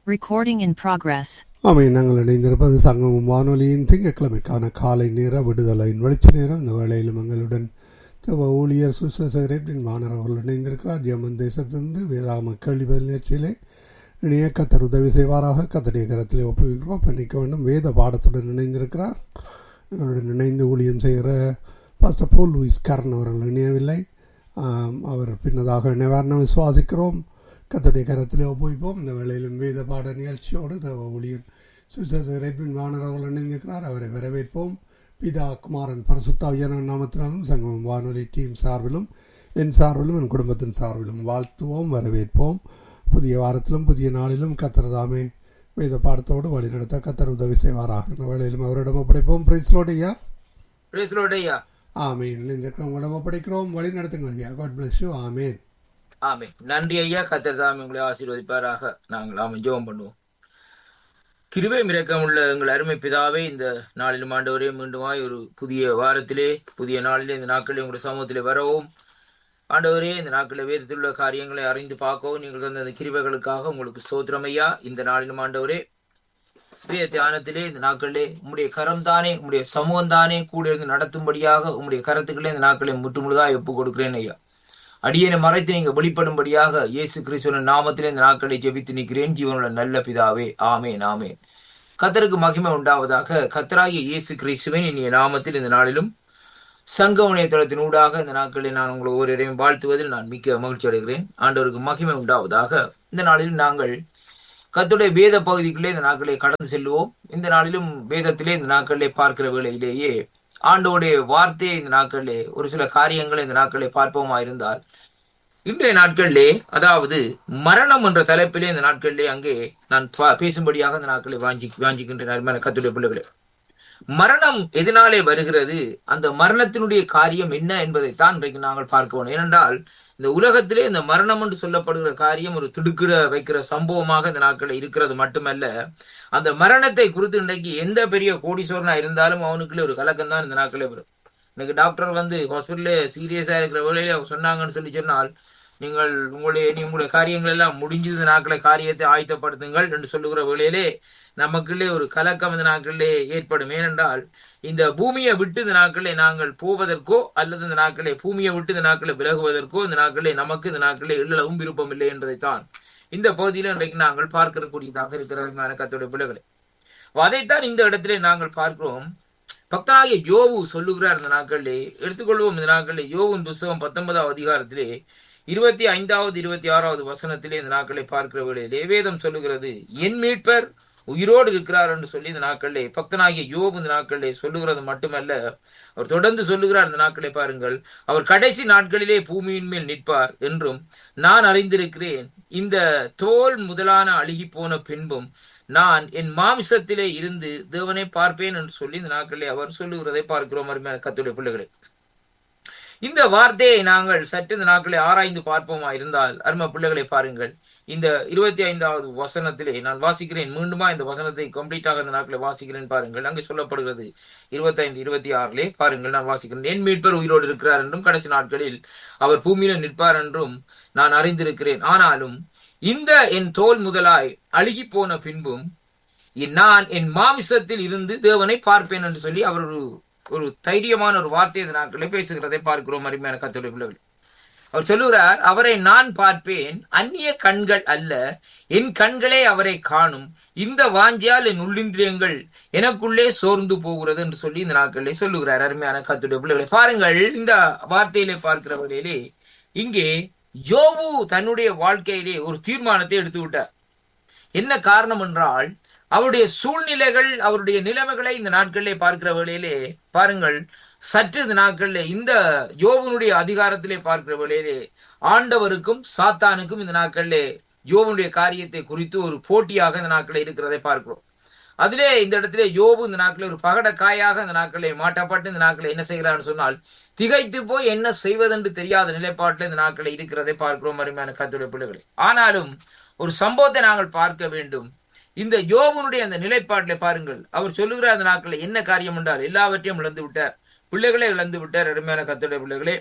Recording in progress. ஆமாம் நாங்கள் இணைந்திருப்பது சங்கமம் வானொலியின் திங்கட்கிழமைக்கான காலை நேர விடுதலையின் வெளிச்ச நேரம் இந்த வேளையிலும் எங்களுடன் தேவ ஊழியர் சுசேரேட்டின் மாணவர் அவர்கள் இணைந்திருக்கிறார் ஜெர்மன் தேசத்திலிருந்து வேதாம கேள்வி பதில் நிகழ்ச்சியிலே இணைய கத்தர் உதவி செய்வாராக கத்தடைய கரத்திலே ஒப்புவிக்கிறோம் பண்ணிக்க வேண்டும் வேத பாடத்துடன் இணைந்திருக்கிறார் எங்களுடன் இணைந்து ஊழியம் செய்கிற பாஸ்டர் போல் லூயிஸ் கரண் அவர்கள் இணையவில்லை ஆம், அவர் பின்னதாக இணைவார்னு விசுவாசிக்கிறோம் கத்தடைய கரத்திலே ஒப்புவிப்போம் இந்த வேளையிலும் வேத பாட நிகழ்ச்சியோடு தேவ ஊழியர் சுசேரேட்டின் மாணவர் அவர்கள் இணைந்திருக்கிறார் அவரை வரவேற்போம் பிதா குமாரன் பரிசுத்தாவியான நாமத்தினாலும் சங்கமம் வானொலி டீம் சார்பிலும் என் சார்பிலும் என் குடும்பத்தின் சார்பிலும் வாழ்த்துவோம் வரவேற்போம் புதிய வாரத்திலும் புதிய நாளிலும் கத்தர் தாமே வேத பாடத்தோடு வழிநடத்த கத்தர் உதவி செய்வாராக இந்த வேளையிலும் அவரிடம் ஒப்படைப்போம் பிரைஸ்லோடு ஐயா Praise the Lord, ஐயா ஆமீன் இணைந்திருக்கிறவங்களிடம் ஒப்படைக்கிறோம் வழி நடத்துங்கள் ஐயா காட் பிளஸ் யூ ஆமீன் ஆமென் நன்றி ஐயா கத்தர் தாம் உங்களை ஆசீர்வதிப்பாராக நாங்கள் ஆமென் ஜெபம் பண்ணுவோம் கிருபை மிரக்கம் உள்ள எங்கள் அருமை பிதாவே இந்த நாளிலும் ஆண்டவரே மீண்டுமாய் ஒரு புதிய வாரத்திலே புதிய நாளிலே இந்த நாட்களிலே உங்களுடைய சமூகத்திலே வரவும் ஆண்டவரே இந்த நாட்களில் வேதத்தில் உள்ள காரியங்களை அறிந்து பார்க்கவும் நீங்கள் தந்த இந்த கிருபைகளுக்காக உங்களுக்கு ஸ்தோத்திரம் ஐயா இந்த நாளிலும் ஆண்டவரே வேத தியானத்திலே இந்த நாட்களிலே உம்முடைய கரம் தானே உம்முடைய சமூகம் தானே கூட இருந்து நடத்தும்படியாக உம்முடைய கரத்துக்களே இந்த நாட்களை முற்று முழுதாக ஒப்புக் கொடுக்கிறேன் ஐயா அடியனை மறைத்து நீங்க வெளிப்படும்படியாக இயேசு கிறிஸ்துவின் நாமத்திலே இந்த நாட்களை ஜெபித்து நிற்கிறேன் ஜீவனுள்ள நல்ல பிதாவே ஆமேன் ஆமேன் கத்தருக்கு மகிமை உண்டாவதாக கத்தராகிய இயேசு கிறிஸ்துவின் இனிய நாமத்தில் இந்த நாளிலும் சங்க இணையதளத்தின் ஊடாக இந்த நாட்களில் நான் உங்களை ஒவ்வொருவரையும் வாழ்த்துவதில் நான் மிக்க மகிழ்ச்சி அடைகிறேன் ஆண்டவருக்கு மகிமை உண்டாவதாக இந்த நாளில் நாங்கள் கத்துடைய வேத பகுதிக்குள்ளே இந்த நாட்களை கடந்து செல்லுவோம் இந்த நாளிலும் வேதத்திலே இந்த நாட்களிலே பார்க்கிற வேளையிலேயே ஆண்டோடைய வார்த்தையை இந்த நாட்களிலே ஒரு சில காரியங்களை இந்த நாட்களிலே பார்ப்போமா இருந்தால் இன்றைய நாட்களிலே அதாவது மரணம் என்ற தலைப்பிலே இந்த நாட்களிலே அங்கே நான் பா- பேசும்படியாக இந்த நாட்களை வாஞ்சி வாஞ்சிக்கின்றேன் அருமையான கத்துடைய பிள்ளைகளே மரணம் எதனாலே வருகிறது அந்த மரணத்தினுடைய காரியம் என்ன என்பதைத்தான் இன்றைக்கு நாங்கள் பார்க்கணும் ஏனென்றால் இந்த உலகத்திலே இந்த மரணம் என்று சொல்லப்படுகிற காரியம் ஒரு திடுக்கிட வைக்கிற சம்பவமாக இந்த நாட்களில் இருக்கிறது மட்டுமல்ல அந்த மரணத்தை குறித்து இன்றைக்கு எந்த பெரிய கோடீஸ்வரனா இருந்தாலும் அவனுக்குள்ளே ஒரு கலக்கம் தான் இந்த நாட்களே வரும் இன்னைக்கு டாக்டர் வந்து ஹாஸ்பிட்டல்ல சீரியஸா இருக்கிற வேலையில அவங்க சொன்னாங்கன்னு சொல்லி சொன்னால் நீங்கள் உங்களுடைய நீ உங்களுடைய காரியங்கள் எல்லாம் முடிஞ்சது நாட்களை காரியத்தை ஆயத்தப்படுத்துங்கள் என்று சொல்லுகிற வேளையிலே நமக்குள்ளே ஒரு கலக்கம் இந்த நாட்களிலே ஏற்படும் ஏனென்றால் இந்த பூமியை விட்டு இந்த நாட்களை நாங்கள் போவதற்கோ அல்லது இந்த நாட்களை பூமியை விட்டு இந்த நாட்களை விலகுவதற்கோ இந்த நாட்களை நமக்கு இந்த நாட்களே எள்ளளவும் விருப்பம் இல்லை என்பதைத்தான் இந்த பகுதியில் இன்றைக்கு நாங்கள் பார்க்கக்கூடியதாக இருக்கிற கத்துடைய பிள்ளைகளை அதைத்தான் இந்த இடத்திலே நாங்கள் பார்க்கிறோம் பக்தனாகிய யோவு சொல்லுகிறார் இந்த நாட்களிலே எடுத்துக்கொள்வோம் இந்த நாட்களிலே யோவின் புஸ்தகம் பத்தொன்பதாவது அதிகாரத்திலே இருபத்தி ஐந்தாவது இருபத்தி ஆறாவது வசனத்திலே இந்த நாட்களை பார்க்கிற வேளையிலே வேதம் சொல்லுகிறது என் மீட்பர் உயிரோடு இருக்கிறார் என்று சொல்லி இந்த நாட்களிலே பக்தனாகிய யோபு இந்த நாட்களிலே சொல்லுகிறது மட்டுமல்ல அவர் தொடர்ந்து சொல்லுகிறார் இந்த நாட்களை பாருங்கள் அவர் கடைசி நாட்களிலே பூமியின் மேல் நிற்பார் என்றும் நான் அறிந்திருக்கிறேன் இந்த தோல் முதலான அழுகி போன பின்பும் நான் என் மாமிசத்திலே இருந்து தேவனை பார்ப்பேன் என்று சொல்லி இந்த நாட்களிலே அவர் சொல்லுகிறதை பார்க்கிறோம் அருமையான கத்துடைய பிள்ளைகளை இந்த வார்த்தையை நாங்கள் சற்று இந்த நாட்களை ஆராய்ந்து பார்ப்போமா இருந்தால் அருமை பிள்ளைகளை பாருங்கள் இந்த இருபத்தி ஐந்தாவது வசனத்திலே நான் வாசிக்கிறேன் மீண்டுமா இந்த வசனத்தை கம்ப்ளீட்டாக இந்த நாட்களை வாசிக்கிறேன் பாருங்கள் அங்கே சொல்லப்படுகிறது இருபத்தைந்து இருபத்தி ஆறிலே பாருங்கள் நான் வாசிக்கிறேன் என் மீட்பர் உயிரோடு இருக்கிறார் என்றும் கடைசி நாட்களில் அவர் பூமியில நிற்பார் என்றும் நான் அறிந்திருக்கிறேன் ஆனாலும் இந்த என் தோல் முதலாய் அழுகி போன பின்பும் நான் என் மாமிசத்தில் இருந்து தேவனை பார்ப்பேன் என்று சொல்லி அவர் ஒரு ஒரு தைரியமான ஒரு வார்த்தை இந்த நாட்களை பேசுகிறதை பார்க்கிறோம் அருமையான கத்துடைய பிள்ளைகள் அவர் சொல்லுகிறார் அவரை நான் பார்ப்பேன் அந்நிய கண்கள் அல்ல என் கண்களே அவரை காணும் இந்த வாஞ்சியால் என் உள்ளிந்திரியங்கள் எனக்குள்ளே சோர்ந்து போகிறது என்று சொல்லி இந்த நாட்களிலே சொல்லுகிறார் அருமையான கத்துடைய பிள்ளைகளை பாருங்கள் இந்த வார்த்தையிலே பார்க்கிற வழியிலே இங்கே யோபு தன்னுடைய வாழ்க்கையிலே ஒரு தீர்மானத்தை எடுத்து விட்டார் என்ன காரணம் என்றால் அவருடைய சூழ்நிலைகள் அவருடைய நிலைமைகளை இந்த நாட்களிலே பார்க்கிற வேளையிலே பாருங்கள் சற்று இந்த நாட்களிலே இந்த யோவனுடைய அதிகாரத்திலே பார்க்கிற வேளையிலே ஆண்டவருக்கும் சாத்தானுக்கும் இந்த நாட்களிலே யோவனுடைய காரியத்தை குறித்து ஒரு போட்டியாக இந்த நாட்களில் இருக்கிறதை பார்க்கிறோம் அதிலே இந்த இடத்திலே யோபு இந்த நாட்களில் ஒரு பகட காயாக இந்த நாட்களை மாட்டப்பட்டு இந்த நாட்களை என்ன செய்கிறான்னு சொன்னால் திகைத்து போய் என்ன செய்வதென்று தெரியாத நிலைப்பாட்டில் இந்த நாட்களை இருக்கிறதை பார்க்கிறோம் அருமையான கத்துடைய பிள்ளைகளை ஆனாலும் ஒரு சம்பவத்தை நாங்கள் பார்க்க வேண்டும் இந்த யோபனுடைய அந்த நிலைப்பாட்டிலே பாருங்கள் அவர் சொல்லுகிற அந்த நாட்களில் என்ன காரியம் என்றால் எல்லாவற்றையும் இழந்து விட்டார் பிள்ளைகளே இழந்து விட்டார் அருமையான கத்துடைய பிள்ளைகளே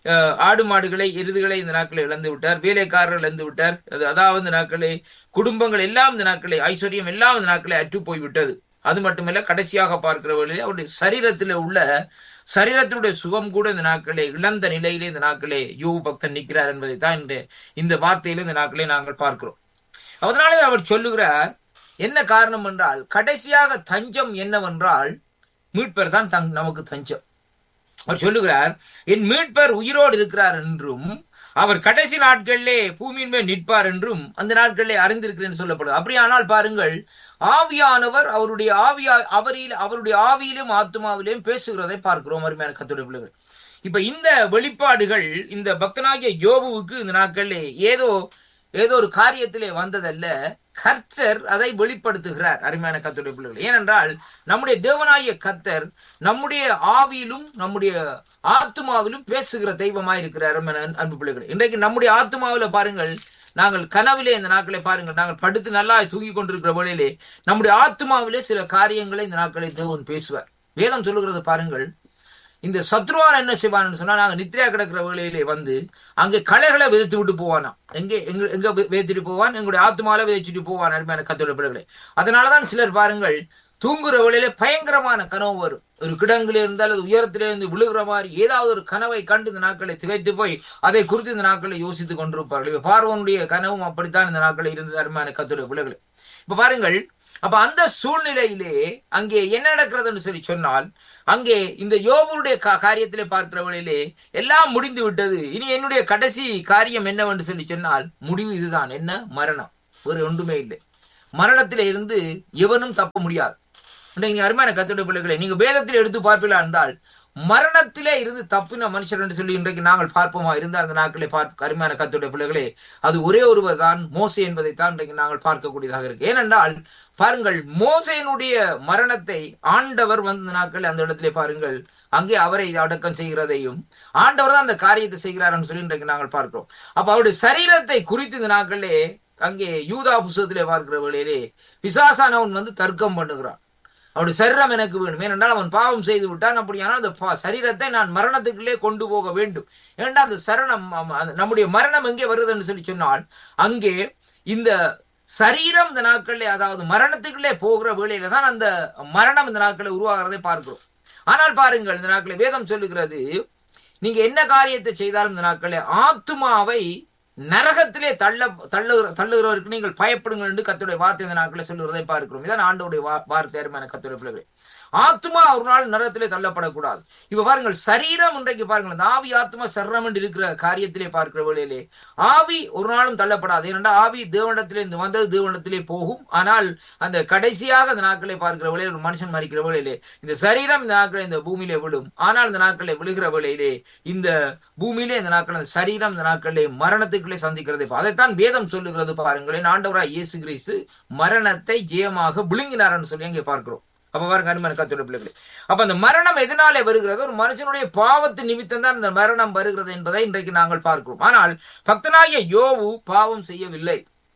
அஹ், ஆடு மாடுகளை எருதுகளை இந்த நாட்களை இழந்து விட்டார் வேலைக்காரர்கள் இழந்து விட்டார் அது- அதாவது இந்த நாட்களை குடும்பங்கள் எல்லாம் இந்த நாட்களை ஐஸ்வர்யம் எல்லாம் இந்த நாட்களை அற்று போய்விட்டது அது மட்டுமல்ல கடைசியாக பார்க்கிற வழியிலே அவருடைய சரீரத்தில் உள்ள சரீரத்தினுடைய சுகம் கூட இந்த நாட்களே இழந்த நிலையிலே இந்த நாட்களே யோகு பக்தன் நிற்கிறார் என்பதை தான் இந்த இந்த வார்த்தையில இந்த நாட்களே நாங்கள் பார்க்கிறோம் அதனாலே அவர் சொல்லுகிறார் என்ன காரணம் என்றால் கடைசியாக தஞ்சம் என்னவென்றால் மீட்பர் தான் தங் நமக்கு தஞ்சம் அவர் சொல்லுகிறார் என் மீட்பர் உயிரோடு இருக்கிறார் என்றும் அவர் கடைசி நாட்களிலே பூமியின் மேல் நிற்பார் என்றும் அந்த நாட்களிலே அறிந்திருக்கிறேன் சொல்லப்படுது அப்படியானால் பாருங்கள் ஆவியானவர் அவருடைய ஆவியா அவரில் அவருடைய ஆவியிலும் ஆத்மாவிலும் பேசுகிறதை பார்க்கிறோம் அருமையான கத்துடைய பிள்ளைகள் இப்ப இந்த வெளிப்பாடுகள் இந்த பக்தனாகிய யோபுவுக்கு இந்த நாட்களிலே ஏதோ ஏதோ ஒரு காரியத்திலே வந்ததல்ல கர்த்தர் அதை வெளிப்படுத்துகிறார் அருமையான கர்த்தருடைய பிள்ளைகள் ஏனென்றால் நம்முடைய தேவனாகிய கர்த்தர் நம்முடைய ஆவியிலும் நம்முடைய ஆத்மாவிலும் பேசுகிற தெய்வமாய் இருக்கிறார் அருமையான அன்பு பிள்ளைகள் இன்றைக்கு நம்முடைய ஆத்மாவில பாருங்கள் நாங்கள் கனவிலே இந்த நாட்களை பாருங்கள் நாங்கள் படுத்து நல்லா தூங்கி கொண்டிருக்கிற வேளையிலே நம்முடைய ஆத்மாவிலே சில காரியங்களை இந்த நாட்களை தேவன் பேசுவார் வேதம் சொல்லுகிறது பாருங்கள் இந்த சத்ருவான் என்ன செய்வான்னு சொன்னா நாங்க நித்ரையா கிடக்கிற வேளையிலே வந்து அங்கே களைகளை விதைத்து விட்டு போவானாம் எங்கே எங்க எங்க வி- விதைத்துட்டு போவான் எங்களுடைய ஆத்மால விதைச்சிட்டு போவான் அருமையான கத்தோட பிள்ளைகளே அதனாலதான் சிலர் பாருங்கள் தூங்குற வேளையில பயங்கரமான கனவு வரும் ஒரு கிடங்குல இருந்தால் அது உயரத்திலே இருந்து விழுகிற மாதிரி ஏதாவது ஒரு கனவை கண்டு இந்த நாட்களை திகைத்து போய் அதை குறித்து இந்த நாட்களை யோசித்துக் கொண்டிருப்பார்கள் இப்ப பார்வனுடைய கனவும் அப்படித்தான் இந்த நாட்களில் இருந்தது அருமையான கத்தோட பிள்ளைகளே இப்ப பாருங்கள் அப்ப அந்த சூழ்நிலையிலே அங்கே என்ன நடக்கிறதுன்னு சொல்லி சொன்னால் அங்கே இந்த யோபுடைய கா- காரியத்திலே பார்க்கிற வழியிலே எல்லாம் முடிந்து விட்டது இனி என்னுடைய கடைசி காரியம் என்னவென்று சொல்லி சொன்னால் முடிவு இதுதான் என்ன மரணம் வேறு ஒன்றுமே இல்லை மரணத்திலே இருந்து எவனும் தப்ப முடியாது நீங்க அருமையான கத்துடைய பிள்ளைகளை நீங்க வேதத்தில் எடுத்து பார்ப்பீங்களா இருந்தால் மரணத்திலே இருந்து தப்பின மனுஷர் என்று சொல்லி இன்றைக்கு நாங்கள் பார்ப்போமா இருந்தால் அந்த நாட்களை பார்க்க அருமையான கத்துடைய பிள்ளைகளே அது ஒரே ஒருவர் தான் மோசே என்பதை தான் இன்றைக்கு நாங்கள் பார்க்கக்கூடியதாக இருக்கு ஏனென்றால் பாருங்கள் மோசையினுடைய மரணத்தை ஆண்டவர் வந்து இந்த நாட்கள் அந்த இடத்திலே பாருங்கள் அங்கே அவரை அடக்கம் செய்கிறதையும் ஆண்டவர் தான் அந்த காரியத்தை செய்கிறார்னு சொல்லி இன்றைக்கு நாங்கள் பார்க்கிறோம் அப்ப அவருடைய சரீரத்தை குறித்து இந்த நாட்களே அங்கே யூதா புஸ்தகத்திலே பார்க்கிற வேளையிலே பிசாசானவன் வந்து தர்க்கம் பண்ணுகிறான் அவனுடைய சரீரம் எனக்கு வேணும் ஏனென்றால் அவன் பாவம் செய்து விட்டான் அப்படியானால் அந்த பா- சரீரத்தை நான் மரணத்துக்குள்ளே கொண்டு போக வேண்டும் ஏனென்றால் அந்த சரணம் ஆமா, அந்த நம்முடைய மரணம் எங்கே வருதுன்னு சொல்லி சொன்னால் அங்கே இந்த சரீரம் இந்த நாட்களிலே அதாவது மரணத்துக்குள்ளே போகிற வேளையில தான் அந்த மரணம் இந்த நாட்களில் உருவாகிறதை பார்க்கிறோம் ஆனால் பாருங்கள் இந்த நாட்களில் வேதம் சொல்லுகிறது நீங்க என்ன காரியத்தை செய்தாலும் இந்த நாட்களில் ஆத்துமாவை நரகத்திலே தள்ள தள்ளுகிற தள்ளுகிறவருக்கு நீங்கள் பயப்படுங்கள் என்று கத்துடைய வார்த்தை இந்த நாட்களில் சொல்லுகிறதை பார்க்கிறோம் இதான் ஆண்டோடைய வா- வார்த்தை அருமையான கத்துடைய பிள்ளைகளே ஆத்மா ஒரு நாள் நரகத்திலே தள்ளப்படக்கூடாது இப்ப பாருங்கள் சரீரம் இன்றைக்கு பாருங்கள் இந்த ஆவி ஆத்மா சரணம் என்று இருக்கிற காரியத்திலே பார்க்கிற வேளையிலே ஆவி ஒரு நாளும் தள்ளப்படாது ஏனென்றால் ஆவி தேவனிடத்திலே இருந்து வந்தது தேவனிடத்திலே போகும் ஆனால் அந்த கடைசியாக அந்த நாட்களை பார்க்கிற வேளையில் ஒரு மனுஷன் மறிக்கிற வேளையிலே இந்த சரீரம் இந்த நாட்களை இந்த பூமியிலே விழும் ஆனால் இந்த நாட்களை விழுகிற வேளையிலே இந்த பூமியிலே இந்த நாட்கள் அந்த சரீரம் இந்த நாட்களிலே மரணத்துக்குள்ளே சந்திக்கிறது அதைத்தான் வேதம் சொல்லுகிறது பாருங்களேன் ஆண்டவராய் இயேசு கிறிஸ்து மரணத்தை ஜெயமாக விழுங்கினார்னு சொல்லி அங்கே பார்க்கிறோம் அப்ப பாருங்க அருமையான கத்தோட பிள்ளைகளே அப்ப அந்த மரணம் எதனாலே வருகிறது ஒரு மனுஷனுடைய பாவத்து நிமித்தம் தான் இந்த மரணம் வருகிறது என்பதை இன்றைக்கு நாங்கள் பார்க்கிறோம் ஆனால் பக்தனாகிய யோவு பாவம் செய்யவில்லை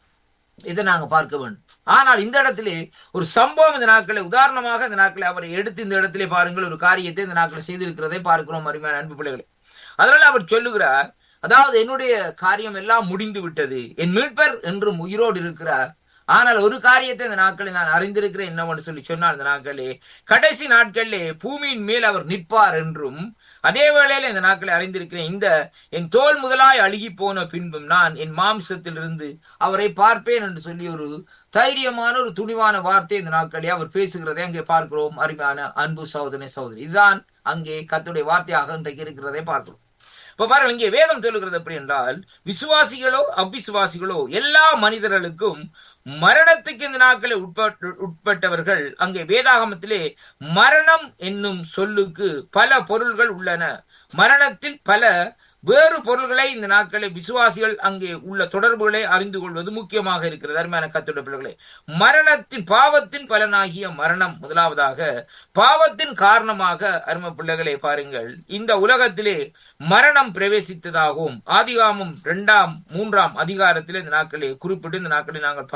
இதை நாங்க பார்க்க வேண்டும் ஆனால் இந்த இடத்திலே ஒரு சம்பவம் இந்த நாட்களை உதாரணமாக இந்த நாட்களை அவரை எடுத்து இந்த இடத்திலே பாருங்கள் ஒரு காரியத்தை இந்த நாட்களை செய்திருக்கிறதை பார்க்கிறோம் அருமையான அன்பு பிள்ளைகளே அதனால அவர் சொல்லுகிறார் அதாவது என்னுடைய காரியம் எல்லாம் முடிந்து விட்டது என் மீட்பர் என்றும் உயிரோடு இருக்கிறார் ஆனால் ஒரு காரியத்தை இந்த நாட்களில் நான் அறிந்திருக்கிறேன் என்னவென்று சொல்லி சொன்னார் இந்த நாட்களே கடைசி நாட்களிலே பூமியின் மேல் அவர் நிற்பார் என்றும் அதே வேளையில இந்த நாட்களை அறிந்திருக்கிறேன் இந்த என் தோல் முதலாய் அழுகி போன பின்பும் நான் என் மாம்சத்திலிருந்து அவரை பார்ப்பேன் என்று சொல்லி ஒரு தைரியமான ஒரு துணிவான வார்த்தை இந்த நாட்களே அவர் பேசுகிறதை அங்கே பார்க்கிறோம் அருமையான அன்பு சகோதரனை சகோதரி இதுதான் அங்கே கத்துடைய வார்த்தையாக இன்றைக்கு இருக்கிறதை பார்க்கிறோம் இப்ப பாருங்க இங்கே வேதம் சொல்லுகிறது எப்படி என்றால் விசுவாசிகளோ அவிசுவாசிகளோ எல்லா மனிதர்களுக்கும் மரணத்துக்கு இந்த நாட்களை உட்பட்டு உட்பட்டவர்கள் அங்கே வேதாகமத்திலே மரணம் என்னும் சொல்லுக்கு பல பொருள்கள் உள்ளன மரணத்தில் பல வேறு பொருள்களை இந்த நாட்களை விசுவாசிகள் அங்கே உள்ள தொடர்புகளை அறிந்து கொள்வது முக்கியமாக இருக்கிறது அருமையான கத்தோட பிள்ளைகளே மரணத்தின் பாவத்தின் பலனாகிய மரணம் முதலாவதாக பாவத்தின் காரணமாக அருமை பிள்ளைகளை பாருங்கள் இந்த உலகத்திலே மரணம் பிரவேசித்ததாகவும் ஆதிகாமம் இரண்டாம் மூன்றாம் அதிகாரத்திலே இந்த நாட்களே குறிப்பிட்டு இந்த நாட்களை நாங்கள் பார்க்கிறோம்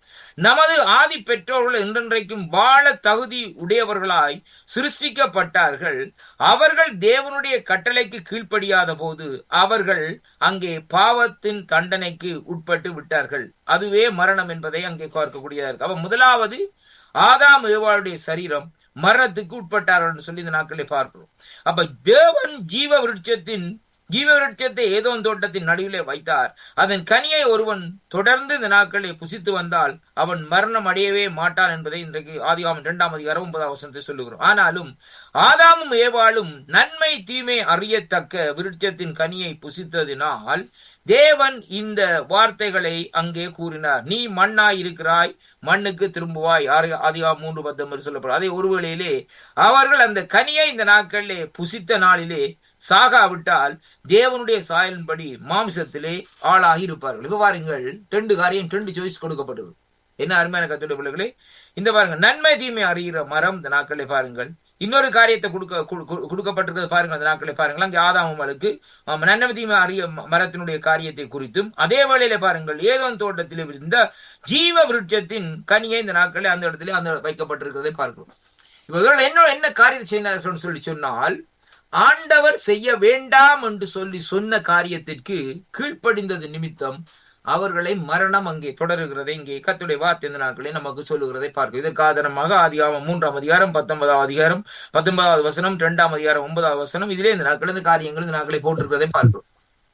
நமது ஆதி பெற்றோர்கள் என்றென்றைக்கும் வாழ தகுதி உடையவர்களாய் சிருஷ்டிக்கப்பட்டார்கள் அவர்கள் தேவனுடைய கட்டளைக்கு கீழ்ப்படியாத போது அவர்கள் அங்கே பாவத்தின் தண்டனைக்கு உட்பட்டு விட்டார்கள் அதுவே மரணம் என்பதை அங்கே பார்க்கக்கூடியதா இருக்கு அப்ப முதலாவது ஆதாம் ஏவாளுடைய சரீரம் மரணத்துக்கு உட்பட்டார்கள் என்று சொல்லி இந்த நாட்களை பார்க்கிறோம் அப்ப தேவன் ஜீவ விருட்சத்தின் ஜீவ விருட்சத்தை ஏதோ தோட்டத்தின் நடுவிலே வைத்தார் அதன் கனியை ஒருவன் தொடர்ந்து இந்த நாட்களை புசித்து வந்தால் அவன் மரணம் அடையவே மாட்டான் என்பதை இன்றைக்கு ஆதிகாமம் இரண்டாம் அதிகாரம் ஒன்பதாம் வசனத்தை சொல்லுகிறோம் ஆனாலும் ஆதாமும் ஏவாளும் நன்மை தீமை அறியத்தக்க விருட்சத்தின் கனியை புசித்ததினால் தேவன் இந்த வார்த்தைகளை அங்கே கூறினார் நீ மண்ணாய் இருக்கிறாய் மண்ணுக்கு திரும்புவாய் அதிகாரம் மூன்று பத்தொன்பது சொல்லப்படும் அதே ஒருவேளையிலே அவர்கள் அந்த கனியை இந்த நாட்களிலே புசித்த நாளிலே சாகாவிட்டால் தேவனுடைய சாயலின்படி மாம்சத்திலே ஆளாகி இருப்பார்கள் இப்ப பாருங்கள் ரெண்டு காரியம் ரெண்டு சாய்ஸ் கொடுக்கப்பட்டது என்ன அருமையான கத்துடைய பிள்ளைகளே இந்த பாருங்க நன்மை தீமை அறிகிற மரம் இந்த நாட்களை பாருங்கள் இன்னொரு காரியத்தை கொடுக்க கொடுக்கப்பட்டிருக்கிறது பாருங்கள் அந்த நாட்களை பாருங்கள் அங்கே ஆதாமங்களுக்கு நன்மை தீமை அறிய மரத்தினுடைய காரியத்தை குறித்தும் அதே வேளையில பாருங்கள் ஏதோ தோட்டத்தில் இருந்த ஜீவ விருட்சத்தின் கனியை இந்த நாட்களில் அந்த இடத்துல அந்த வைக்கப்பட்டிருக்கிறதை பார்க்கிறோம் இவர்கள் என்ன என்ன காரியத்தை செய்ய சொல்லி சொன்னால் ஆண்டவர் செய்ய வேண்டாம் என்று சொல்லி சொன்ன காரியத்திற்கு கீழ்ப்படிந்தது நிமித்தம் அவர்களை மரணம் அங்கே தொடருகிறதை இங்கே கத்துடைய வார்த்தை இந்த நாட்களே நமக்கு சொல்லுகிறதை பார்க்கும் இதற்கு ஆதாரமாக ஆதிகாரம் மூன்றாம் அதிகாரம் பத்தொன்பதாவது அதிகாரம் பத்தொன்பதாவது வசனம் இரண்டாம் அதிகாரம் ஒன்பதாவது வசனம் இதிலே இந்த நாட்கள் இந்த காரியங்கள் இந்த நாட்களை போட்டிருக்கிறதை பார்க்கிறோம்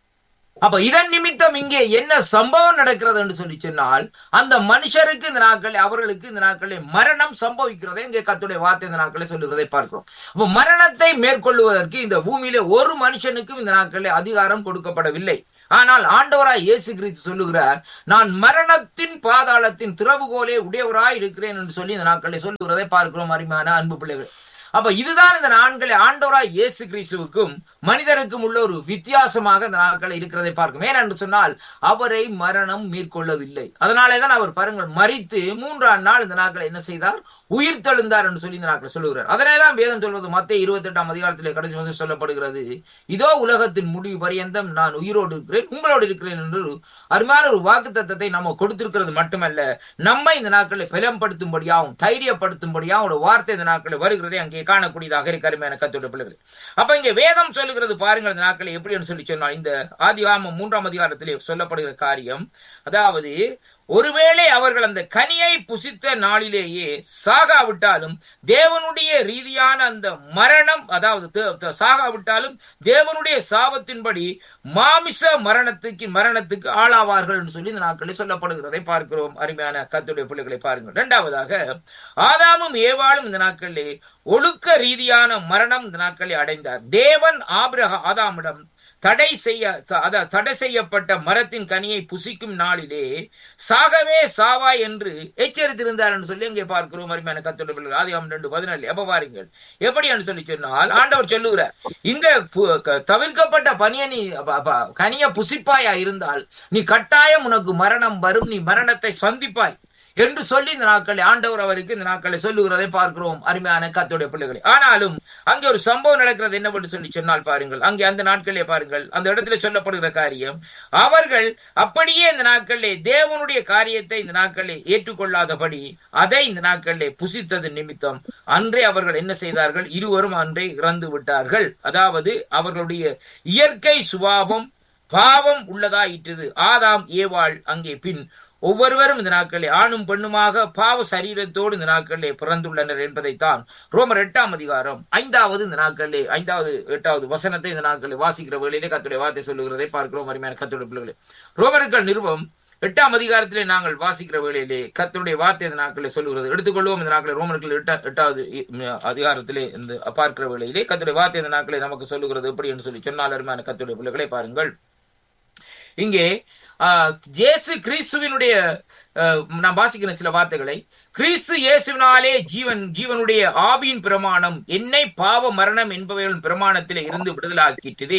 அப்ப இதன் நிமித்தம் இங்கே என்ன சம்பவம் நடக்கிறது என்று சொல்லி சொன்னால் அந்த மனுஷருக்கு இந்த நாட்களில் அவர்களுக்கு இந்த நாட்களில் மரணம் சம்பவிக்கிறதை இங்கே கத்துடைய வார்த்தை இந்த நாட்களை சொல்லுகிறதை பார்க்கிறோம் அப்ப மரணத்தை மேற்கொள்வதற்கு இந்த பூமியில ஒரு மனுஷனுக்கும் இந்த நாட்களில் அதிகாரம் கொடுக்கப்படவில்லை ஆனால் ஆண்டவராய் இயேசு கிறிஸ்து சொல்லுகிறார் நான் மரணத்தின் பாதாளத்தின் திறவுகோலே உடையவராய் இருக்கிறேன் என்று சொல்லி இந்த நாட்களை சொல்லுகிறதை பார்க்கிறோம் அருமையான அன்பு பிள்ளைகள் அப்ப இதுதான் இந்த நாட்களை ஆண்டவராய் இயேசு கிறிஸ்துவுக்கும் மனிதருக்கும் உள்ள ஒரு வித்தியாசமாக இந்த நாட்கள் இருக்கிறதை பார்க்கும் ஏனென்று சொன்னால் அவரை மரணம் மேற்கொள்ளவில்லை அதனாலேதான் அவர் பாருங்கள் மறித்து மூன்றாம் நாள் இந்த நாட்களை என்ன செய்தார் உயிர் தெழுந்தார் என்று சொல்லி இந்த நாட்கள் சொல்லுகிறார் அதனாலதான் வேதம் சொல்வது மத்திய இருபத்தி எட்டாம் அதிகாரத்திலே கடைசி வருஷம் சொல்லப்படுகிறது இதோ உலகத்தின் முடிவு பரியந்தம் நான் உயிரோடு இருக்கிறேன் உங்களோடு இருக்கிறேன் என்று அருமையான ஒரு வாக்கு தத்தத்தை நம்ம கொடுத்திருக்கிறது மட்டுமல்ல நம்ம இந்த நாட்களை பலம்படுத்தும்படியாகவும் தைரியப்படுத்தும்படியாகவும் ஒரு வார்த்தை இந்த நாட்களை வருகிறதை அங்கே காணக்கூடியதாக இருக்கு அருமையான கத்தோட பிள்ளைகள் அப்ப இங்க வேதம் சொல்லுகிறது பாருங்கள் இந்த நாட்களை எப்படின்னு சொல்லி சொன்னால் இந்த ஆதிகாமம் மூன்றாம் அதிகாரத்திலே சொல்லப்படுகிற காரியம் அதாவது ஒருவேளை அவர்கள் அந்த கனியை புசித்த நாளிலேயே சாகாவிட்டாலும் தேவனுடைய ரீதியான அந்த மரணம் அதாவது சாகாவிட்டாலும் தேவனுடைய சாபத்தின்படி மாமிச மரணத்துக்கு மரணத்துக்கு ஆளாவார்கள் என்று சொல்லி இந்த நாட்களில் சொல்லப்படுகிறதை பார்க்கிறோம் அருமையான கத்துடைய பிள்ளைகளை பாருங்கள் இரண்டாவதாக ஆதாமும் ஏவாளும் இந்த நாட்களிலே ஒழுக்க ரீதியான மரணம் இந்த நாட்களில் அடைந்தார் தேவன் ஆபிரக ஆதாமிடம் தடை செய்ய தடை செய்யப்பட்ட மரத்தின் கனியை புசிக்கும் நாளிலே சாகவே சாவா என்று எச்சரித்திருந்தார் என்று சொல்லி அங்கே பார்க்கிறோம் அருமையான கத்தோட பிள்ளைகள் ஆதிகாம் ரெண்டு பதினாலு எப்ப பாருங்கள் எப்படி என்று சொல்லி சொன்னால் ஆண்டவர் சொல்லுகிறார் இந்த தவிர்க்கப்பட்ட பனிய நீ கனிய புசிப்பாயா இருந்தால் நீ கட்டாயம் உனக்கு மரணம் வரும் நீ மரணத்தை சந்திப்பாய் என்று சொல்லி இந்த நாட்களை ஆண்டவர் அவருக்கு இந்த நாட்களை சொல்லுகிறதை பார்க்கிறோம் அருமையான கத்துடைய பிள்ளைகளை ஆனாலும் அங்கே ஒரு சம்பவம் நடக்கிறது என்னவென்று சொல்லி சொன்னால் பாருங்கள் அங்கே அந்த நாட்களே பாருங்கள் அந்த இடத்துல சொல்லப்படுகிற காரியம் அவர்கள் அப்படியே இந்த நாட்களிலே தேவனுடைய காரியத்தை இந்த நாட்களில் ஏற்றுக்கொள்ளாதபடி அதை இந்த நாட்களிலே புசித்தது நிமித்தம் அன்றே அவர்கள் என்ன செய்தார்கள் இருவரும் அன்றே இறந்து விட்டார்கள் அதாவது அவர்களுடைய இயற்கை சுபாவம் பாவம் உள்ளதாயிற்றது ஆதாம் ஏவாள் அங்கே பின் ஒவ்வொருவரும் இந்த நாட்களில் ஆணும் பெண்ணுமாக பாவ சரீரத்தோடு இந்த நாட்களிலே பிறந்துள்ளனர் என்பதைத்தான் ரோமர் எட்டாம் அதிகாரம் ஐந்தாவது இந்த நாட்களிலே ஐந்தாவது எட்டாவது வசனத்தை இந்த நாட்களில் வாசிக்கிற வேளையிலே கத்துடைய வார்த்தை சொல்லுகிறதை பார்க்கிறோம் அருமையான கத்துடைய பிள்ளைகளே ரோமர்கள் நிருபம் எட்டாம் அதிகாரத்திலே நாங்கள் வாசிக்கிற வேளையிலே கத்தருடைய வார்த்தை இந்த நாட்களில் சொல்லுகிறது எடுத்துக்கொள்வோம் இந்த நாட்களில் ரோமர்கள் எட்டா எட்டாவது அதிகாரத்திலே இந்த பார்க்கிற வேளையிலே கத்துடைய வார்த்தை இந்த நாட்களை நமக்கு சொல்லுகிறது எப்படி என்று சொல்லி சொன்னால் அருமையான கத்துடைய பிள்ளைகளை பாருங்கள் இங்கே ஜேசு கிறிஸ்துவினுடைய நான் வாசிக்கிற சில வார்த்தைகளை கிறிஸ்து இயேசுவினாலே ஜீவன் ஜீவனுடைய ஆவியின் பிரமாணம் என்னை பாவ மரணம் என்பவைகளின் பிரமாணத்திலே இருந்து விடுதலாக்கிட்டது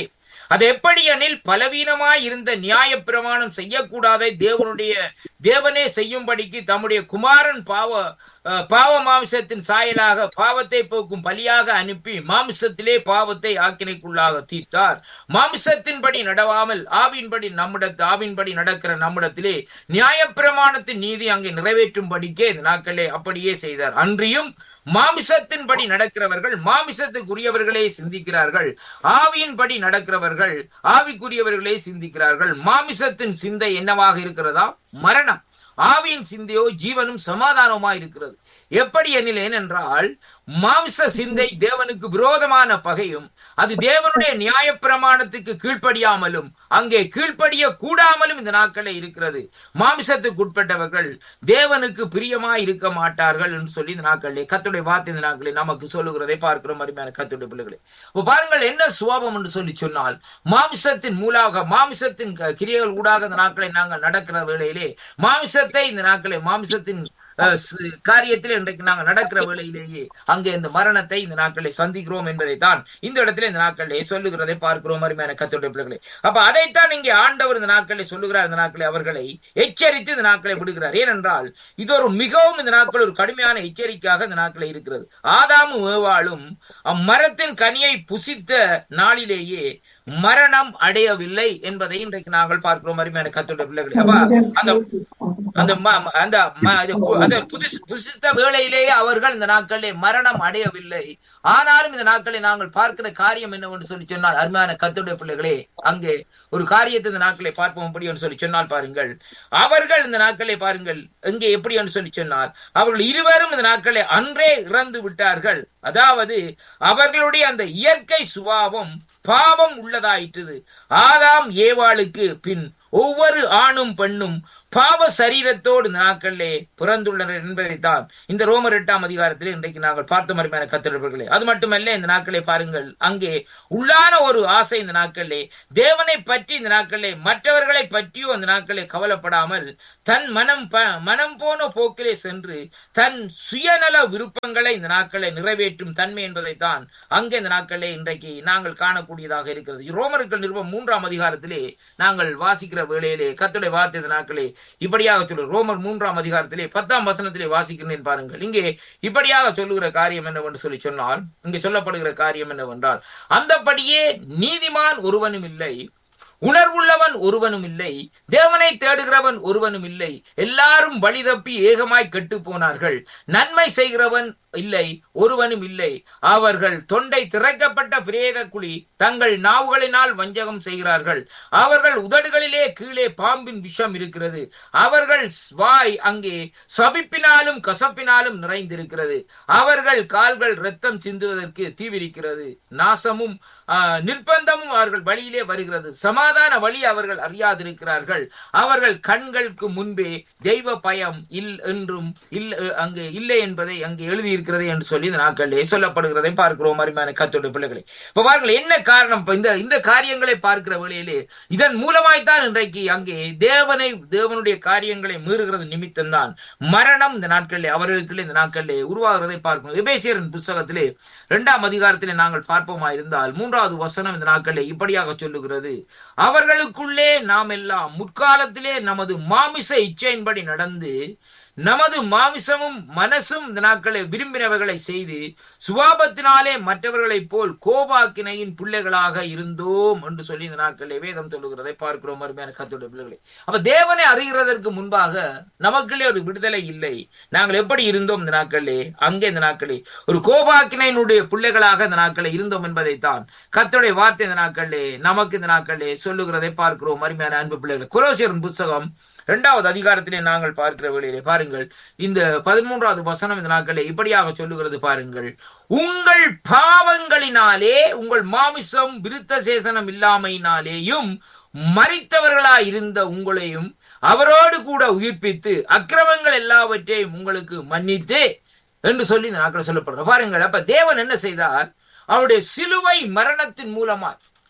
அது எப்படி எனில் பலவீனமாய் இருந்த நியாய பிரமாணம் செய்யக்கூடாத தேவனுடைய தேவனே செய்யும்படிக்கு தம்முடைய குமாரன் பாவ அஹ், பாவ மாம்சத்தின் சாயலாக பாவத்தை போக்கும் பலியாக அனுப்பி மாம்சத்திலே பாவத்தை ஆக்கினைக்குள்ளாக தீர்த்தார் மாம்சத்தின்படி நடவாமல் ஆவின்படி நம்மிடத்து ஆவின்படி நடக்கிற நம்மிடத்திலே நியாயப்பிரமாணத்தின் நீதி அங்கே நிறைவேற்றும்படிக்கே இந்த நாட்களே அப்படியே செய்தார் அன்றியும் மாமிசத்தின்படி நடக்கிறவர்கள் மாமிசத்துக்குரியவர்களே சிந்திக்கிறார்கள் ஆவியின்படி நடக்கிறவர்கள் ஆவிக்குரியவர்களே சிந்திக்கிறார்கள் மாமிசத்தின் சிந்தை என்னவாக இருக்கிறதா மரணம் ஆவியின் சிந்தையோ ஜீவனும் சமாதானமா இருக்கிறது எப்படி எனில் ஏனென்றால் மாம்ச சிந்தை தேவனுக்கு விரோதமான பகையும் அது தேவனுடைய நியாயப்பிரமாணத்துக்கு கீழ்ப்படியாமலும் அங்கே கீழ்ப்படிய கூடாமலும் இந்த நாட்களே இருக்கிறது மாம்சத்துக்கு உட்பட்டவர்கள் தேவனுக்கு பிரியமாய் இருக்க மாட்டார்கள் என்று சொல்லி இந்த நாட்களிலே கத்துடைய வார்த்தை இந்த நாட்களில் நமக்கு சொல்லுகிறதை பார்க்கிறோம் அருமையான கத்துடைய பிள்ளைகளே இப்போ பாருங்கள் என்ன சுவாபம் என்று சொல்லி சொன்னால் மாமிசத்தின் மூலாக மாமிசத்தின் க- கிரியைகள் ஊடாக இந்த நாட்களை நாங்கள் நடக்கிற வேளையிலே மாமிசத்தை இந்த நாட்களை மாமிசத்தின் அஹ், ஸ்- காரியத்தில் இன்றைக்கு நாங்கள் நடக்கிற வேளையிலேயே அங்கே இந்த மரணத்தை இந்த நாட்களை சந்திக்கிறோம் என்பதை தான் இந்த இடத்துல இந்த நாட்களிலே சொல்லுகிறதை பார்க்கிறோம் அருமையான கத்துடைய பிள்ளைகளே அப்ப அதைத்தான் இங்கே ஆண்டவர் இந்த நாட்களை சொல்லுகிறார் இந்த நாட்களை அவர்களை எச்சரித்து இந்த நாட்களை விடுகிறார் ஏனென்றால் இது ஒரு மிகவும் இந்த நாட்கள் ஒரு கடுமையான எச்சரிக்கையாக இந்த நாட்களை இருக்கிறது ஆதாமும் ஏவாளும் அம்மரத்தின் கனியை புசித்த நாளிலேயே மரணம் அடையவில்லை என்பதை இன்றைக்கு நாங்கள் பார்க்கிறோம் அருமையான கத்துடைய பிள்ளைகளே அப்ப அந்த அந்த ம- ம- அந்த ம- அது பு- அந்த புதுசு- புசித்த வேளையிலேயே அவர்கள் இந்த நாட்களிலே மரணம் அடையவில்லை ஆனாலும் இந்த நாட்களை நாங்கள் பார்க்கிற காரியம் என்னவென்று சொல்லி சொன்னால் அருமையான கத்துடைய பிள்ளைகளே அங்கே ஒரு காரியத்தை இந்த நாட்களை பார்ப்போம் எப்படி என்று சொல்லி சொன்னால் பாருங்கள் அவர்கள் இந்த நாட்களை பாருங்கள் எங்கே எப்படி என்று சொல்லி சொன்னால் அவர்கள் இருவரும் இந்த நாட்களை அன்றே இறந்து விட்டார்கள் அதாவது அவர்களுடைய அந்த இயற்கை சுபாவம் பாவம் உள்ளதாயிற்று ஆதாம் ஏவாளுக்கு பின் ஒவ்வொரு ஆணும் பெண்ணும் பாவ சரீரத்தோடு இந்த நாட்களிலே பிறந்துள்ளனர் என்பதைத்தான் இந்த ரோமர் எட்டாம் அதிகாரத்தில் இன்றைக்கு நாங்கள் பார்த்த மருமையான கத்திரர்களே அது மட்டுமல்ல இந்த நாட்களை பாருங்கள் அங்கே உள்ளான ஒரு ஆசை இந்த நாட்களிலே தேவனை பற்றி இந்த நாட்களிலே மற்றவர்களை பற்றியோ இந்த நாட்களே கவலைப்படாமல் தன் மனம் ப- மனம் போன போக்கிலே சென்று தன் சுயநல விருப்பங்களை இந்த நாட்களை நிறைவேற்றும் தன்மை என்பதைத்தான் அங்கே இந்த நாட்களிலே இன்றைக்கு நாங்கள் காணக்கூடியதாக இருக்கிறது ரோமர்கள் நிறுவனம் மூன்றாம் அதிகாரத்திலே நாங்கள் வாசிக்கிற வேளையிலே கத்துடைய வார்த்தை இந்த நாட்களே இப்படியாக சொல்லு ரோமர் மூன்றாம் அதிகாரத்திலே பத்தாம் வசனத்திலே வாசிக்கிறேன் பாருங்கள் இங்கே இப்படியாக சொல்லுகிற காரியம் என்னவென்று சொல்லி சொன்னால் இங்கே சொல்லப்படுகிற காரியம் என்னவென்றால் அந்தபடியே நீதிமான் ஒருவனும் இல்லை உணர்வுள்ளவன் ஒருவனும் இல்லை தேவனை தேடுகிறவன் ஒருவனும் இல்லை எல்லாரும் வழி தப்பி ஏகமாய் கெட்டு போனார்கள் நன்மை செய்கிறவன் இல்லை ஒருவனும் இல்லை அவர்கள் தொண்டை திறக்கப்பட்ட பிரேத குழி தங்கள் நாவுகளினால் வஞ்சகம் செய்கிறார்கள் அவர்கள் உதடுகளிலே கீழே பாம்பின் விஷம் இருக்கிறது அவர்கள் வாய் அங்கே சபிப்பினாலும் கசப்பினாலும் நிறைந்திருக்கிறது அவர்கள் கால்கள் இரத்தம் சிந்துவதற்கு தீவிரிக்கிறது நாசமும் ஆஹ், நிர்பந்தமும் அவர்கள் வழியிலே வருகிறது சமாதான வழி அவர்கள் அறியாதிருக்கிறார்கள் அவர்கள் கண்களுக்கு முன்பே தெய்வ பயம் இல் என்றும் இல் அங்கே இல்லை என்பதை அங்கே எழுதியிருக்கிறது என்று சொல்லி இந்த நாட்களிலே சொல்லப்படுகிறதை பார்க்கிறோம் அருமையான கத்தோட பிள்ளைகளை இப்ப பாருங்கள் என்ன காரணம் இப்ப இந்த இந்த காரியங்களை பார்க்கிற வேளையிலே இதன் மூலமாய்த்தான் இன்றைக்கு அங்கே தேவனை தேவனுடைய காரியங்களை மீறுகிறது நிமித்தம்தான் மரணம் இந்த நாட்களிலே அவர்களுக்கு இந்த நாட்களிலே உருவாகிறதை பார்க்கணும் எபேசியரின் புஸ்தகத்திலே இரண்டாம் அதிகாரத்திலே நாங்கள் பார்ப்போமா இருந்தால் மூன்றாவது வசனம் இந்த நாட்களிலே இப்படியாக சொல்லுகிறது அவர்களுக்குள்ளே நாம் எல்லாம் முற்காலத்திலே நமது மாமிச இச்சையின்படி நடந்து நமது மாமிசமும் மனசும் இந்த நாட்களை விரும்பினவர்களை செய்து சுவாபத்தினாலே மற்றவர்களைப் போல் கோபாக்கினையின் பிள்ளைகளாக இருந்தோம் என்று சொல்லி இந்த நாட்களிலே வேதம் சொல்லுகிறதை பார்க்கிறோம் அருமையான கத்தோட பிள்ளைகளை அப்ப தேவனை அறிகிறதற்கு முன்பாக நமக்குள்ளே ஒரு விடுதலை இல்லை நாங்கள் எப்படி இருந்தோம் இந்த நாட்களிலே அங்கே இந்த நாட்களே ஒரு கோபாக்கினையினுடைய பிள்ளைகளாக இந்த நாட்களில் இருந்தோம் என்பதைத்தான் கர்த்தருடைய வார்த்தை இந்த நாட்களிலே நமக்கு இந்த நாட்களிலே சொல்லுகிறதை பார்க்கிறோம் அருமையான அன்பு பிள்ளைகள் குரோசியரின் புஸ்தகம் இரண்டாவது அதிகாரத்திலே நாங்கள் பார்க்கிற வேளையிலே பாருங்கள் இந்த பதிமூன்றாவது வசனம் இந்த நாட்களே இப்படியாக சொல்லுகிறது பாருங்கள் உங்கள் பாவங்களினாலே உங்கள் மாமிசம் விருத்த சேசனம் இல்லாமையினாலேயும் மறித்தவர்களாய் இருந்த உங்களையும் அவரோடு கூட உயிர்ப்பித்து அக்கிரமங்கள் எல்லாவற்றையும் உங்களுக்கு மன்னித்து என்று சொல்லி இந்த நாட்கள் சொல்லப்படுறது பாருங்கள் அப்ப தேவன் என்ன செய்தார் அவருடைய சிலுவை மரணத்தின் மூலமாய்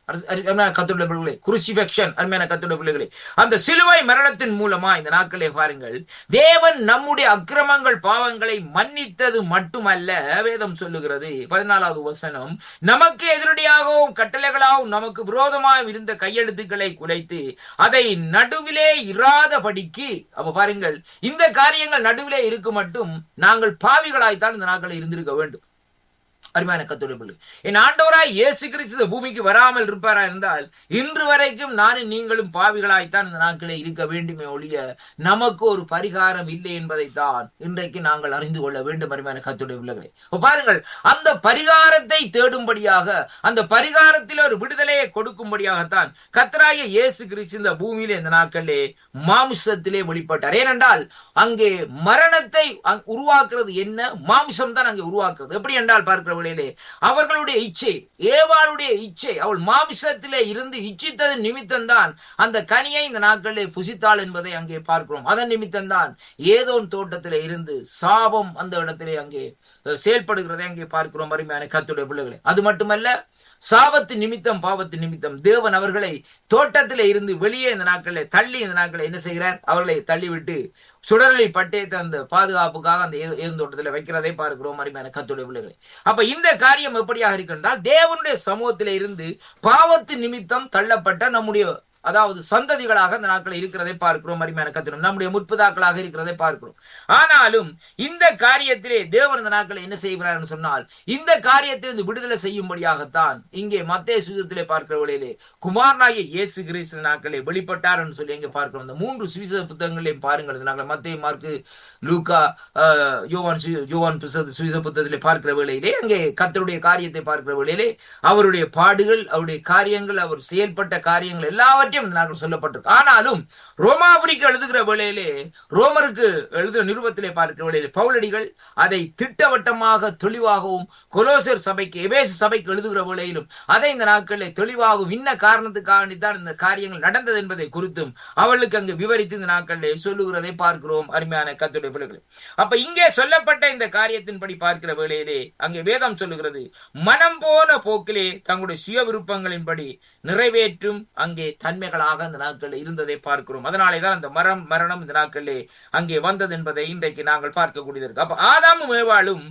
அரசு- அரு- அருமையான கத்துடைய பிள்ளைகளே குருசிபெக்ஷன் அருமையான கத்துடைய பிள்ளைகளே அந்த சிலுவை மரணத்தின் மூலமா இந்த நாட்களே பாருங்கள் தேவன் நம்முடைய அக்கிரமங்கள் பாவங்களை மன்னித்தது மட்டுமல்ல வேதம் சொல்லுகிறது பதினாலாவது வசனம் நமக்கு எதிரடியாகவும் கட்டளைகளாகவும் நமக்கு விரோதமாகவும் இருந்த கையெழுத்துக்களை குலைத்து அதை நடுவிலே இராதபடிக்கு அப்ப பாருங்கள் இந்த காரியங்கள் நடுவிலே இருக்கு மட்டும் நாங்கள் பாவிகளாய்த்தான் இந்த நாட்களில் இருந்திருக்க வேண்டும் அருமையான கத்தோட பிள்ளை என் ஆண்டவராய் இயேசு கிறிஸ்து இந்த பூமிக்கு வராமல் இருப்பாரா இருந்தால் இன்று வரைக்கும் நானும் நீங்களும் பாவிகளாய்த்தான் இந்த நாட்களே இருக்க வேண்டுமே ஒழிய நமக்கு ஒரு பரிகாரம் இல்லை என்பதைத்தான் இன்றைக்கு நாங்கள் அறிந்து கொள்ள வேண்டும் அருமையான கத்துடைய பிள்ளைகளே இப்ப பாருங்கள் அந்த பரிகாரத்தை தேடும்படியாக அந்த பரிகாரத்தில் ஒரு விடுதலையை கொடுக்கும்படியாகத்தான் கத்தராய இயேசு கிறிஸ்து இந்த பூமியிலே இந்த நாட்களே மாமிசத்திலே வெளிப்பட்டார் ஏனென்றால் அங்கே மரணத்தை அங்- உருவாக்குறது என்ன மாமிசம் தான் அங்கே உருவாக்குறது எப்படி என்றால் பார்க்கிற வேளையிலே அவர்களுடைய இச்சை ஏவாளுடைய இச்சை அவள் மாமிசத்திலே இருந்து இச்சித்தது நிமித்தம்தான் அந்த கனியை இந்த நாட்களிலே புசித்தாள் என்பதை அங்கே பார்க்கிறோம் அதன் நிமித்தம்தான் ஏதோன் தோட்டத்திலே இருந்து சாபம் அந்த இடத்திலே அங்கே அஹ், செயல்படுகிறதை அங்கே பார்க்கிறோம் அருமையான கத்துடைய பிள்ளைகளே அது மட்டுமல்ல சாபத்து நிமித்தம் பாவத்து நிமித்தம் தேவன் அவர்களை தோட்டத்திலே இருந்து வெளியே இந்த நாட்களிலே தள்ளி இந்த நாட்களை என்ன செய்கிறார் அவர்களை தள்ளிவிட்டு சுடரலை பட்டயத்தை அந்த பாதுகாப்புக்காக அந்த ஏ- ஏதும் தோட்டத்தில் வைக்கிறதை பார்க்கிறோம் அருமையான கத்துடைய பிள்ளைகளை அப்ப இந்த காரியம் எப்படியாக இருக்கின்றால் தேவனுடைய சமூகத்திலே இருந்து பாவத்து நிமித்தம் தள்ளப்பட்ட நம்முடைய அதாவது சந்ததிகளாக இந்த நாட்கள் இருக்கிறதை பார்க்கிறோம் அருமையான கத்திரம் நம்முடைய முற்பதாக்களாக இருக்கிறதை பார்க்கிறோம் ஆனாலும் இந்த காரியத்திலே தேவன் இந்த நாட்களை என்ன செய்கிறார் சொன்னால் இந்த காரியத்திலிருந்து விடுதலை செய்யும்படியாகத்தான் இங்கே மத்திய சுவிதத்திலே பார்க்கிற வழியிலே குமாரனாகிய இயேசு கிறிஸ்து நாட்களே வெளிப்பட்டார் என்று சொல்லி எங்க பார்க்கிறோம் இந்த மூன்று சுவிச புத்தகங்களையும் பாருங்கள் இந்த நாட்கள் மத்திய மார்க்கு லூக்கா ஆஹ், யோவான் சு- யோவான் புஸ்தக- சுவிச புத்தகத்திலே பார்க்கிற வேளையிலே அங்கே கர்த்தருடைய காரியத்தை பார்க்கிற வேளையிலே அவருடைய பாடுகள் அவருடைய காரியங்கள் அவர் செயல்பட்ட காரியங்கள் எல்லாவற்றையும் இந்த நாட்கள் சொல்லப்பட்டிருக்கு ஆனாலும் ரோமாபுரிக்கு எழுதுகிற வேளையிலே ரோமருக்கு எழுதுகிற நிருபத்திலே பார்க்கிற வேளையிலே பவுலடிகள் அதை திட்டவட்டமாக தெளிவாகவும் கொலோசர் சபைக்கு எபேசு சபைக்கு எழுதுகிற வேளையிலும் அதை இந்த நாட்களில் தெளிவாகவும் இன்ன காரணத்துக்காக தான் இந்த காரியங்கள் நடந்தது என்பதை குறித்தும் அவளுக்கு அங்கு விவரித்து இந்த நாட்களிலே சொல்லுகிறதை பார்க்கிறோம் அருமையான கத்துடைய பிள்ளைகளை அப்ப இங்கே சொல்லப்பட்ட இந்த காரியத்தின்படி பார்க்கிற வேளையிலே அங்கே வேதம் சொல்லுகிறது மனம் போன போக்கிலே தங்களுடைய சுய விருப்பங்களின்படி நிறைவேற்றும் அங்கே தன்மைகளாக இந்த நாட்களில் இருந்ததை பார்க்கிறோம் அதனாலே தான் அந்த மரம் மரணம் இந்த நாட்களிலே அங்கே வந்தது என்பதை இன்றைக்கு நாங்கள் பார்க்கக்கூடியது இருக்கு அப்ப ஆதாமும் ஏவாளும்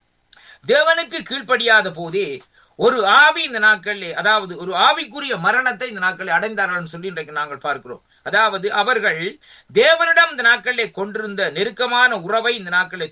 தேவனுக்கு கீழ்ப்படியாத போதே ஒரு ஆவி இந்த நாட்களிலே அதாவது ஒரு ஆவிக்குரிய மரணத்தை இந்த நாட்களில் அடைந்தார்கள் சொல்லி இன்றைக்கு நாங்கள் பார்க்கிறோம் அதாவது அவர்கள் தேவனிடம் இந்த நாட்களிலே கொண்டிருந்த நெருக்கமான உறவை இந்த நாட்களிலே